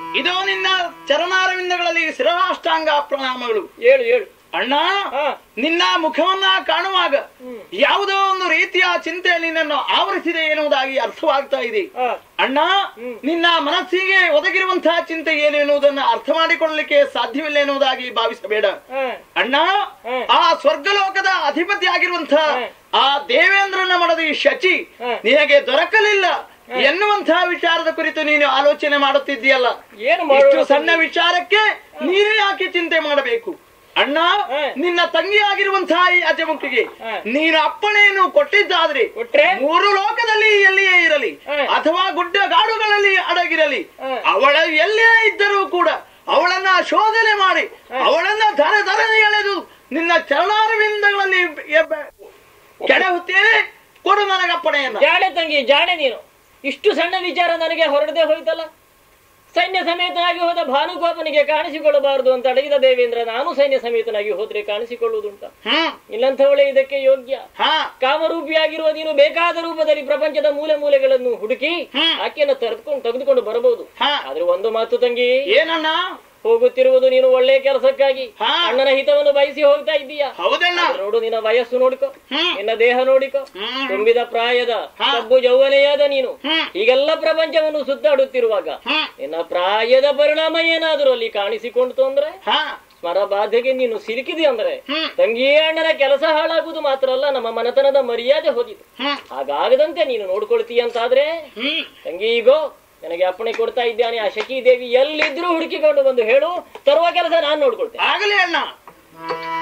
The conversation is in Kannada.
ಇದೋ ನಿನ್ನ ಚರಣಾರವಿಂದಗಳಲ್ಲಿ ಶಿರರಾಷ್ಟಾಂಗ ಪ್ರಣಾಮಗಳು ಹೇಳು ಹೇಳು ಅಣ್ಣ ಹಾ ನಿನ್ನ ಮುಖವನ್ನ ಕಾಣುವಾಗ ಹ್ಮ್. ಯಾವುದೋ ಒಂದು ರೀತಿಯ ಚಿಂತೆ ನಿನ್ನನ್ನು ಆವರಿಸಿದೆ ಎನ್ನುವುದಾಗಿ ಅರ್ಥವಾಗ್ತಾ ಇದೆ ಹಾ ಅಣ್ಣ ಹ್ಮ್. ನಿನ್ನ ಮನಸ್ಸಿಗೆ ಒದಗಿರುವಂತಹ ಚಿಂತೆ ಏನು ಎನ್ನುವುದನ್ನು ಅರ್ಥ ಮಾಡಿಕೊಳ್ಳಲಿಕ್ಕೆ ಸಾಧ್ಯವಿಲ್ಲ ಎನ್ನುವುದಾಗಿ ಭಾವಿಸಬೇಡ ಹಾ ಅಣ್ಣ ಹ್ಮ್. ಆ ಸ್ವರ್ಗಲೋಕದ ಅಧಿಪತಿ ಆಗಿರುವಂತಹ ಹ್ಮ್. ಆ ದೇವೇಂದ್ರನ ಮಡದಿ ಶಚಿ ಹ್ಮ್. ನಿನಗೆ ದೊರಕಲಿಲ್ಲ ಎನ್ನುವಂತಹ ವಿಚಾರದ ಕುರಿತು ನೀನು ಆಲೋಚನೆ ಮಾಡುತ್ತಿದ್ದೀಯಲ್ಲ ಏನು ಇಷ್ಟು ಮಾಡುವ ಸಣ್ಣ ವಿಚಾರಕ್ಕೆ ನೀನು ಯಾಕೆ ಚಿಂತೆ ಮಾಡಬೇಕು ಅಣ್ಣ ಹ್ಮ್. ನಿನ್ನ ತಂಗಿ ಆಗಿರುವಂತಹ ಈ ಅಜಮುಖಿಗೆ ಹ್ಮ್. ನೀನು ಅಪ್ಪಣೆಯನ್ನು ಕೊಟ್ಟಿದ್ದಾದ್ರೆ ಕೊಟ್ರೆ ಮೂರು ಲೋಕದಲ್ಲಿ ಎಲ್ಲಿಯೇ ಇರಲಿ ಹ್ಮ್. ಅಥವಾ ಗುಡ್ಡ ಗಾಡುಗಳಲ್ಲಿ ಅಡಗಿರಲಿ ಹ್ಮ್. ಅವಳ ಎಲ್ಲೇ ಇದ್ದರೂ ಕೂಡ ಅವಳನ್ನ ಶೋಧನೆ ಮಾಡಿ ಅವಳನ್ನ ಧನ ಧರಣಿ ಎಳೆದು ನಿನ್ನ ಚರಣಾರವಿಂದಗಳಲ್ಲಿ ಎಬ್ಬ- ಕೆಡಹುತ್ತೇನೆ ಕೊಡು ನನಗೆ ಅಪ್ಪಣೆಯನ್ನ ಜಾಣೆ ತಂಗಿ ಜಾಣೆ ನೀನು ಇಷ್ಟು ಸಣ್ಣ ವಿಚಾರ ನನಗೆ ಹೊರಡದೆ ಹೋಯ್ತಲ್ಲ ಸೈನ್ಯ ಸಮೇತನಾಗಿ ಹೋದ ಭಾನುಗೋಪನಿಗೆ ಕಾಣಿಸಿಕೊಳ್ಳಬಾರದು ಅಂತ ಅಡಗಿದ ದೇವೇಂದ್ರ ನಾನು ಸೈನ್ಯ ಸಮೇತನಾಗಿ ಹೋದ್ರೆ ಕಾಣಿಸಿಕೊಳ್ಳುವುದುಂಟ ಹ್ಮ್ ಇಲ್ಲಂಥವಳೆ ಇದಕ್ಕೆ ಯೋಗ್ಯ ಹಾ ಕಾಮರೂಪಿಯಾಗಿರುವ ನೀನು ಬೇಕಾದ ರೂಪದಲ್ಲಿ ಪ್ರಪಂಚದ ಮೂಲೆ ಮೂಲೆಗಳನ್ನು ಹುಡುಕಿ ಹ್ಮ್. ಆಕೆಯನ್ನು ತೆರೆದುಕೊಂಡು ತೆಗೆದುಕೊಂಡು ಬರಬಹುದು ಹಾ ಆದ್ರೆ ಒಂದು ಮಾತು ತಂಗಿ ಏನಣ್ಣ ಹೋಗುತ್ತಿರುವುದು ನೀನು ಒಳ್ಳೆ ಕೆಲಸಕ್ಕಾಗಿ ಹಾ. ಅಣ್ಣನ ಹಿತವನ್ನು ಬಯಸಿ ಹೋಗ್ತಾ ಇದ್ದೀಯಾ ಹೌದಣ್ಣ ಆದ್ರೆ ನೋಡು ನಿನ್ನ ವಯಸ್ಸು ನೋಡಿಕೊ ಹ್ಮ್ ನಿನ್ನ ದೇಹ ನೋಡಿಕೊ ಹ್ಮ್. ತುಂಬಿದ ಪ್ರಾಯದ ಹಾ. ಕಬ್ಬು ಯೌವನೆಯಾದ ನೀನು ಹ್ಮ್ ಹೀಗೆಲ್ಲ ಪ್ರಪಂಚವನ್ನು ಸುತ್ತಾಡುತ್ತಿರುವಾಗ ಹ್ಮ್ ನಿನ್ನ ಪ್ರಾಯದ ಪರಿಣಾಮ ಏನಾದರೂ ಅಲ್ಲಿ ಕಾಣಿಸಿಕೊಂಡಿತು ಅಂದ್ರೆ ಹಾ ಸ್ಮರ ಬಾಧೆಗೆ ನೀನು ಸಿಲುಕಿದಿ ಅಂದ್ರೆ ಹ್ಮ್ ತಂಗಿಯೇ ಅಣ್ಣನ ಕೆಲಸ ಹಾಳಾಗುವುದು ಮಾತ್ರ ಅಲ್ಲ ನಮ್ಮ ಮನತನದ ಮರ್ಯಾದೆ ಹೋದಿತು ಹ್ಮ್ ಹಾಗಾಗದಂತೆ ನೀನು ನೋಡ್ಕೊಳ್ತೀಯ ಅಂತಾದ್ರೆ ಹ್ಮ್ ತಂಗಿ ಈಗೋ ನನಗೆ ಅಪ್ಪಣೆ ಕೊಡ್ತಾ ಇದ್ದಾನೆ ಆ ಶಕಿ ದೇವಿ ಎಲ್ಲಿದ್ರೂ ಹುಡುಕಿಕೊಂಡು ಬಂದು ಹೇಳು ತರುವ ಕೆಲಸ ನಾನು ನೋಡ್ಕೊಳ್ತೇನೆ ಆಗಲಿ ಅಣ್ಣ